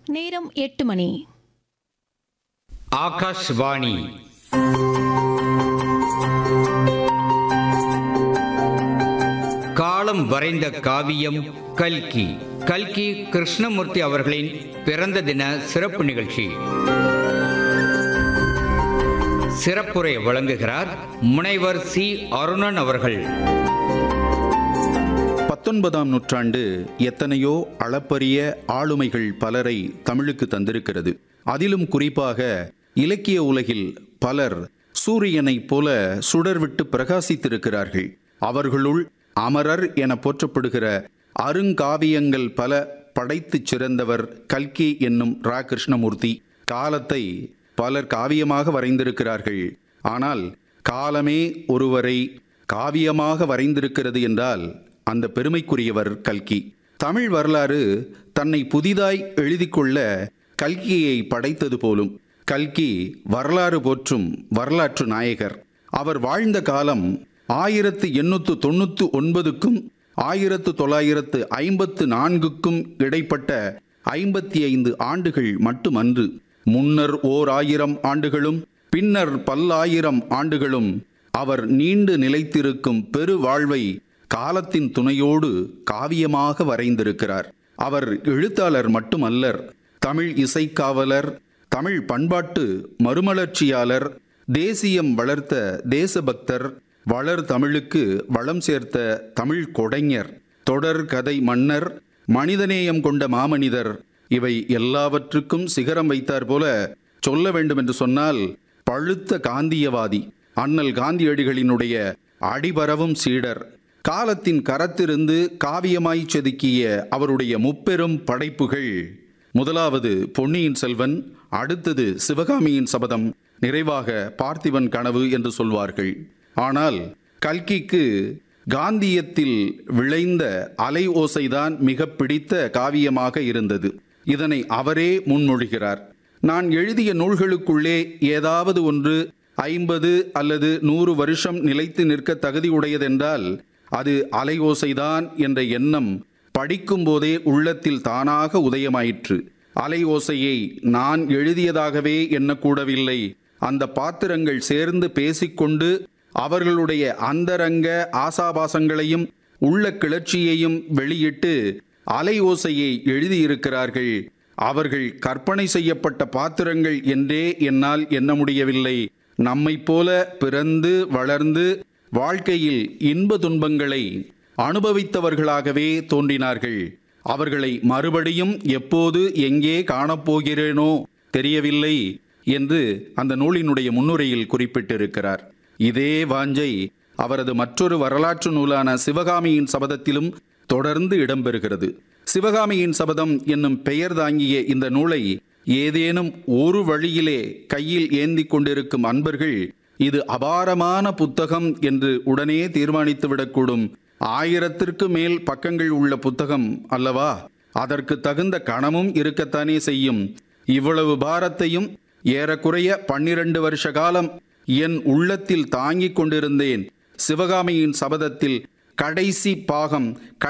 நேரம் எட்டு மணி ஆகாஷ்வாணி காலம் வரைந்த காவியம் கல்கி கல்கி கிருஷ்ணமூர்த்தி அவர்களின் பிறந்த தின சிறப்பு நிகழ்ச்சி சிறப்புரை வழங்குகிறார் முனைவர் சி அருணன் அவர்கள் பத்தொன்பதாம் நூற்றாண்டு எத்தனையோ அளப்பரிய ஆளுமைகள் பலரை தமிழுக்கு தந்திருக்கிறது அதிலும் குறிப்பாக இலக்கிய உலகில் பலர் சூரியனைப் போல சுடர்விட்டு பிரகாசித்திருக்கிறார்கள் அவர்களுள் அமரர் என போற்றப்படுகிற அருங்காவியங்கள் பல படைத்துச் சிறந்தவர் கல்கி என்னும் ரா கிருஷ்ணமூர்த்தி காலத்தை பலர் காவியமாக வரைந்திருக்கிறார்கள் ஆனால் காலமே ஒருவரை காவியமாக வரைந்திருக்கிறது என்றால் அந்த பெருமைக்குரியவர் கல்கி தமிழ் வரலாறு தன்னை புதிதாய் எழுதி கொள்ள கல்கியை படைத்தது போலும் கல்கி வரலாறு போற்றும் வரலாற்று நாயகர் அவர் வாழ்ந்த காலம் ஆயிரத்து எண்ணூற்று தொண்ணூற்று ஒன்பதுக்கும் ஆயிரத்து தொள்ளாயிரத்து ஐம்பத்து நான்குக்கும் இடைப்பட்ட ஐம்பத்தி ஐந்து ஆண்டுகள் மட்டுமன்று முன்னர் ஓர் ஆயிரம் ஆண்டுகளும் பின்னர் பல்லாயிரம் ஆண்டுகளும் அவர் நீண்டு நிலைத்திருக்கும் பெரு வாழ்வை காலத்தின் துணையோடு காவியமாக வரைந்திருக்கிறார் அவர் எழுத்தாளர் மட்டுமல்லர் தமிழ் இசைக்காவலர் தமிழ் பண்பாட்டு மறுமலர்ச்சியாளர் தேசியம் வளர்த்த தேசபக்தர் வளர் தமிழுக்கு வளம் சேர்த்த தமிழ் கொடைஞர் தொடர் கதை மன்னர் மனிதநேயம் கொண்ட மாமனிதர் இவை எல்லாவற்றுக்கும் சிகரம் வைத்தார் போல சொல்ல வேண்டும் என்று சொன்னால் பழுத்த காந்தியவாதி அண்ணல் காந்தியடிகளினுடைய அடிபரவும் சீடர் காலத்தின் கரத்திருந்து காவியமாய் செதுக்கிய அவருடைய முப்பெரும் படைப்புகள் முதலாவது பொன்னியின் செல்வன் அடுத்தது சிவகாமியின் சபதம் நிறைவாக பார்த்திபன் கனவு என்று சொல்வார்கள் ஆனால் கல்கிக்கு காந்தியத்தில் விளைந்த அலை ஓசைதான் மிக பிடித்த காவியமாக இருந்தது இதனை அவரே முன்மொழிகிறார் நான் எழுதிய நூல்களுக்குள்ளே ஏதாவது ஒன்று ஐம்பது அல்லது நூறு வருஷம் நிலைத்து நிற்க தகுதியுடையதென்றால் அது அலை ஓசைதான் என்ற எண்ணம் படிக்கும் போதே உள்ளத்தில் தானாக உதயமாயிற்று அலை ஓசையை நான் எழுதியதாகவே எண்ணக்கூடவில்லை அந்த பாத்திரங்கள் சேர்ந்து பேசிக்கொண்டு அவர்களுடைய அந்தரங்க ஆசாபாசங்களையும் உள்ள கிளர்ச்சியையும் வெளியிட்டு அலை ஓசையை எழுதியிருக்கிறார்கள் அவர்கள் கற்பனை செய்யப்பட்ட பாத்திரங்கள் என்றே என்னால் எண்ண முடியவில்லை நம்மைப் போல பிறந்து வளர்ந்து வாழ்க்கையில் இன்ப துன்பங்களை அனுபவித்தவர்களாகவே தோன்றினார்கள் அவர்களை மறுபடியும் எப்போது எங்கே காணப்போகிறேனோ தெரியவில்லை என்று அந்த நூலினுடைய முன்னுரையில் குறிப்பிட்டிருக்கிறார் இதே வாஞ்சை அவரது மற்றொரு வரலாற்று நூலான சிவகாமியின் சபதத்திலும் தொடர்ந்து இடம்பெறுகிறது சிவகாமியின் சபதம் என்னும் பெயர் தாங்கிய இந்த நூலை ஏதேனும் ஒரு வழியிலே கையில் ஏந்தி கொண்டிருக்கும் அன்பர்கள் இது அபாரமான புத்தகம் என்று உடனே தீர்மானித்துவிடக்கூடும் ஆயிரத்திற்கு மேல் பக்கங்கள் உள்ள புத்தகம் அல்லவா அதற்கு தகுந்த கணமும் இருக்கத்தானே செய்யும் இவ்வளவு பாரத்தையும் ஏறக்குறைய பன்னிரண்டு வருஷ காலம் என் உள்ளத்தில் தாங்கிக் கொண்டிருந்தேன் சிவகாமியின் சபதத்தில் கடைசி பாகம்